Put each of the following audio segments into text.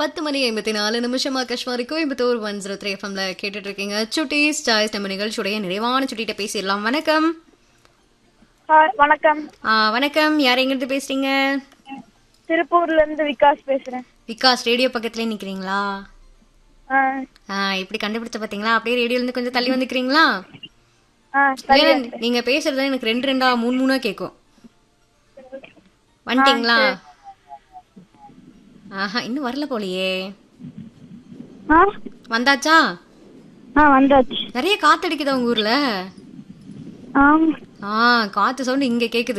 பத்து மணி ஐம்பத்தி நாலு நிமிஷம் Akashvani Coimbatore one zero three எஃப்எம்ல கேட்டுட்டு இருக்கீங்க சுட்டீஸ் சாய்ஸ் நம்ம நிகழ்ச்சியுடைய நிறைவான சுட்டிகிட்ட பேசிடலாம் வணக்கம் ஹாய் வணக்கம் ஆ, வணக்கம் யார் எங்கிருந்து பேசுறீங்க திருப்பூர்ல இருந்து விகாஸ் பேசுறேன் விகாஸ் ரேடியோ பக்கத்துலயே நிக்கிறீங்களா ஆ, ஆ இப்படி கண்டுபிடிச்ச பாத்தீங்களா அப்படியே ரேடியோல இருந்து கொஞ்சம் தள்ளி வந்துக்கிறீங்களா ஆ, சரி இல்லைன்னா நீங்க பேசுறது எனக்கு ரெண்டு ரெண்டா மூணு மூணா கேக்கும் வந்துட்டீங்களா ஆஹா இன்னும் வரல போலியே ஆ வந்தாச்சா ஆ வந்தாச்சு நிறைய காத்தடிக்குதா உங்க ஊர்ல ஆம் ஆ காத்து சவுண்ட் இங்க கேக்குது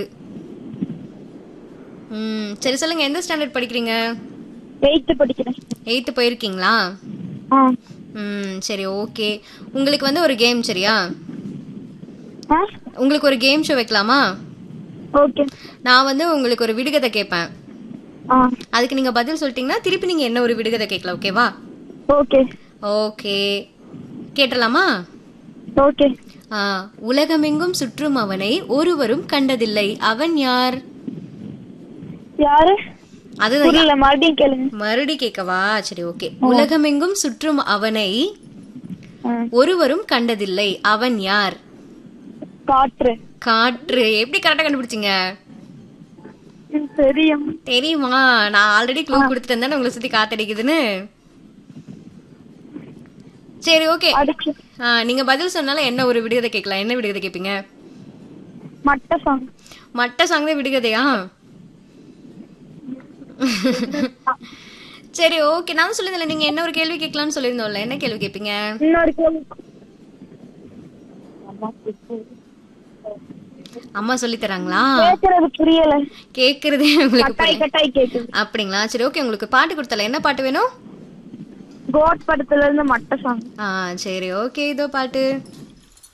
ம் சரி சொல்லுங்க எந்த ஸ்டாண்டர்ட் படிக்கிறீங்க எயித்து படிக்கிறேன் எயித்து போயிருக்கீங்களா ஆ ம் சரி ஓகே உங்களுக்கு வந்து ஒரு கேம் சரியா ஆ உங்களுக்கு ஒரு கேம் ஷோ வைக்கலாமா ஓகே நான் வந்து உங்களுக்கு ஒரு விடுகதை கேட்பேன் ஆ அதுக்கு நீங்க பதில் சொல்லிட்டீங்கன்னா திருப்பி நீங்க என்ன ஒரு விடுகதை கேட்கலாம் ஓகேவா ஓகே ஓகே கேட்டலாமா ஓகே ஆ உலகமெங்கும் சுற்றும் அவனை ஒருவரும் கண்டதில்லை அவன் யார் யாரு அதுதான் புரியல மறுபடியும் கேளுங்க மறுபடி கேட்கவா சரி ஓகே உலகமெங்கும் சுற்றும் அவனை ஆ, ஒருவரும் கண்டதில்லை அவன் யார் காற்று காற்று எப்படி கரெக்டா கண்டுபிடிச்சீங்க ம், தெரியும் தெரியுமா நான் ஆல்ரெடி க்ளூ கொடுத்துட்டு தானே உங்களை சுத்தி காத்தடிக்குதுன்னு சரி ஓகே அடிச்சு நீங்க பதில் சொன்னாலும் என்ன ஒரு விடுகதை கேட்கலாம் என்ன விடுகதை கேட்பீங்க மட்ட சாங் மட்ட சாங் தான் விடுகதையா சரி ஓகே நான் சொல்லியிருந்தேன் நீங்க என்ன ஒரு கேள்வி கேட்கலாம்னு சொல்லியிருந்தோம்ல என்ன கேள்வி கேட்பீங்க இன்னொரு கேள்வி அம்மா சொல்லி தராங்களா கேக்குறது புரியல கேக்குறதே உங்களுக்கு கட்டாய் புரியல. கட்டாய் கேக்குது அப்படிங்களா சரி ஓகே உங்களுக்கு பாட்டு கொடுத்தல என்ன பாட்டு வேணும் கோட் படத்துல இருந்து மட்ட சாங் ஆ சரி ஓகே இதோ பாட்டு